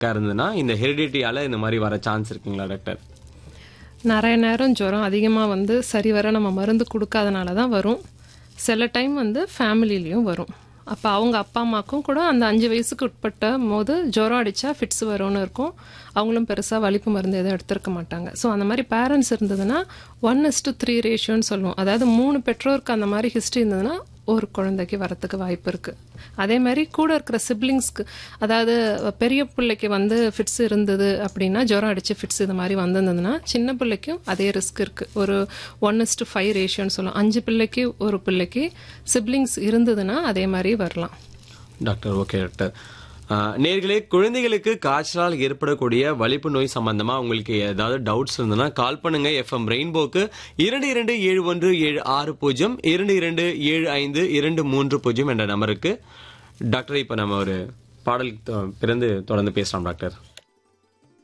இருந்ததுன்னா இந்த ஹெரிடிட்டியால இந்த மாதிரி வர சான்ஸ் இருக்குங்களா டாக்டர் நிறைய நேரம் ஜுரம் அதிகமாக வந்து சரிவர நம்ம மருந்து கொடுக்காதனால தான் வரும் சில டைம் வந்து ஃபேமிலிலையும் வரும் அப்போ அவங்க அப்பா அம்மாக்கும் கூட அந்த அஞ்சு வயசுக்கு உட்பட்ட போது ஜுரம் அடித்தா ஃபிட்ஸ் வரும்னு இருக்கும் அவங்களும் பெருசாக வலிப்பு மருந்து எதுவும் எடுத்திருக்க மாட்டாங்க ஸோ அந்த மாதிரி பேரண்ட்ஸ் இருந்ததுன்னா ஒன் இஸ் டு த்ரீ ரேஷியோன்னு சொல்லுவோம் அதாவது மூணு பெற்றோருக்கு அந்த மாதிரி ஹிஸ்ட்ரி இருந்ததுன்னா ஒரு குழந்தைக்கு வரத்துக்கு வாய்ப்பு இருக்குது அதே மாதிரி கூட இருக்கிற சிப்ளிங்ஸ்க்கு அதாவது பெரிய பிள்ளைக்கு வந்து ஃபிட்ஸ் இருந்தது அப்படின்னா ஜுரம் அடிச்சு ஃபிட்ஸ் இது மாதிரி வந்திருந்ததுன்னா சின்ன பிள்ளைக்கும் அதே ரிஸ்க் இருக்குது ஒரு ஒன் இஸ் டு ஃபைவ் ரேஷியோன்னு சொல்லுவோம் அஞ்சு பிள்ளைக்கு ஒரு பிள்ளைக்கு சிப்ளிங்ஸ் இருந்ததுன்னா அதே மாதிரி வரலாம் டாக்டர் ஓகே டாக்டர் ஆஹ், நேர்களே குழந்தைகளுக்கு காய்ச்சலால் ஏற்படக்கூடிய வலிப்பு நோய் சம்பந்தமா உங்களுக்கு ஏதாவது டவுட்ஸ் இருந்ததுன்னா கால் பண்ணுங்க எஃப்எம் ரெயின்போக்கு இரண்டு இரண்டு ஏழு ஒன்று ஏழு ஆறு பூஜ்ஜியம் இரண்டு இரண்டு ஏழு ஐந்து இரண்டு மூன்று பூஜ்ஜியம் என்ற நம்பருக்கு டாக்டர் இப்ப நம்ம ஒரு பாடல் தொ- பிறந்து தொடர்ந்து பேசலாம் டாக்டர்